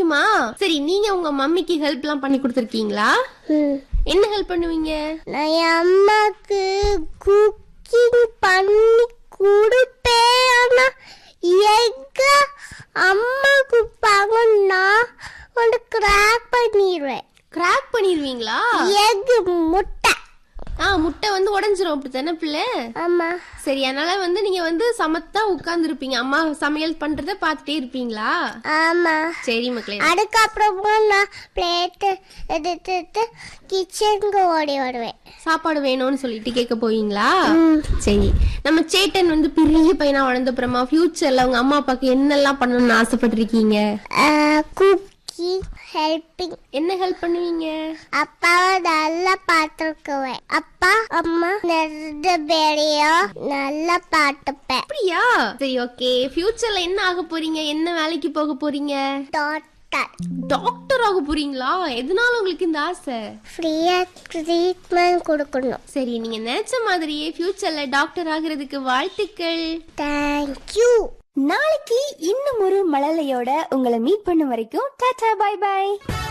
பிடிக்குமா சரி நீங்க உங்க மம்மிக்கு ஹெல்ப் எல்லாம் பண்ணி கொடுத்துருக்கீங்களா ம். என்ன ஹெல்ப் பண்ணுவீங்க நான் என் அம்மாக்கு குக்கிங் பண்ணி கொடுப்பேன் ஆனா எங்க அம்மா குப்பாங்கன்னா வந்து கிராக் பண்ணிடுவேன் கிராக் பண்ணிருவீங்களா எக் முட்டை ஆ முட்டை வந்து உடைஞ்சிரும் அப்படித்தானே பிள்ளை ஆமா சரி அதனால வந்து நீங்க வந்து சமத்தா உட்கார்ந்து இருப்பீங்க அம்மா சமையல் பண்றத பார்த்துட்டே இருப்பீங்களா ஆமா சரி மக்களே அதுக்கப்புறமா நான் பிளேட்டு எடுத்துட்டு கிச்சனுக்கு ஓடி வருவேன் சாப்பாடு வேணும்னு சொல்லிட்டு கேட்க போவீங்களா சரி நம்ம சேட்டன் வந்து பெரிய பையனா வளர்ந்த அப்புறமா ஃபியூச்சர்ல உங்க அம்மா அப்பாக்கு என்னெல்லாம் பண்ணணும்னு ஆசைப்பட்டிருக்கீங்க குக்கிங் ஹெல்பிங் என்ன ஹெல்ப் பண்ணுவீங்க அப்பாவை நல்லா பார்த்துக்குவேன் அப்பா அம்மா ரெண்டு பேரையும் நல்லா பார்த்துப்பேன் அப்படியா சரி ஓகே ஃபியூச்சர்ல என்ன ஆக போறீங்க என்ன வேலைக்கு போக போறீங்க டாக்டர் டாக்டர் ஆக போறீங்களா எதனால உங்களுக்கு இந்த ஆசை ஃப்ரீயாக ட்ரீட்மெண்ட் கொடுக்கணும் சரி நீங்க நினைச்ச மாதிரியே ஃபியூச்சர்ல டாக்டர் ஆகுறதுக்கு வாழ்த்துக்கள் தேங்க்யூ நாளைக்கு இன்னும் ஒரு மழலையோட உங்களை மீட் பண்ணும் வரைக்கும் டாடா பை பை